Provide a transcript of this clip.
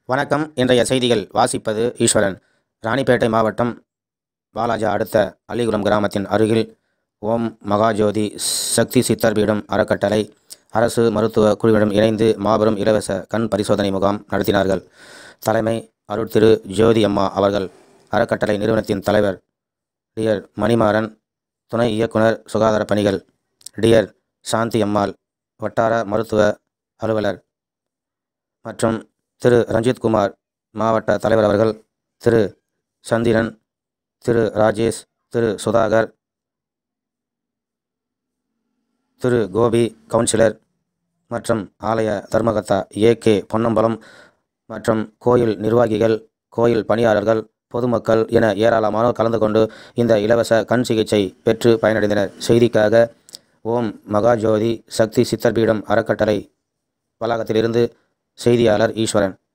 வணக்கம் இன்றைய செய்திகள் வாசிப்பது ஈஸ்வரன் ராணிப்பேட்டை மாவட்டம் வாலாஜா அடுத்த அள்ளிகுளம் கிராமத்தின் அருகில் ஓம் மகாஜோதி சக்தி சித்தர் பீடம் அறக்கட்டளை அரசு மருத்துவ குழுவிடம் இணைந்து மாபெரும் இலவச கண் பரிசோதனை முகாம் நடத்தினார்கள் தலைமை அருட்திரு ஜோதி அம்மா அவர்கள் அறக்கட்டளை நிறுவனத்தின் தலைவர் டியர் மணிமாறன் துணை இயக்குனர் சுகாதார பணிகள் டியர் சாந்தி அம்மாள் வட்டார மருத்துவ அலுவலர் மற்றும் திரு ரஞ்சித்குமார் மாவட்ட தலைவர் அவர்கள் திரு சந்திரன் திரு ராஜேஷ் திரு சுதாகர் திரு கோபி கவுன்சிலர் மற்றும் ஆலய தர்மகர்த்தா ஏ கே பொன்னம்பலம் மற்றும் கோயில் நிர்வாகிகள் கோயில் பணியாளர்கள் பொதுமக்கள் என ஏராளமானோர் கலந்து கொண்டு இந்த இலவச கண் சிகிச்சை பெற்று பயனடைந்தனர் செய்திக்காக ஓம் மகாஜோதி சக்தி சித்தர் பீடம் அறக்கட்டளை வளாகத்திலிருந்து செய்தியாளர் ஈஸ்வரன்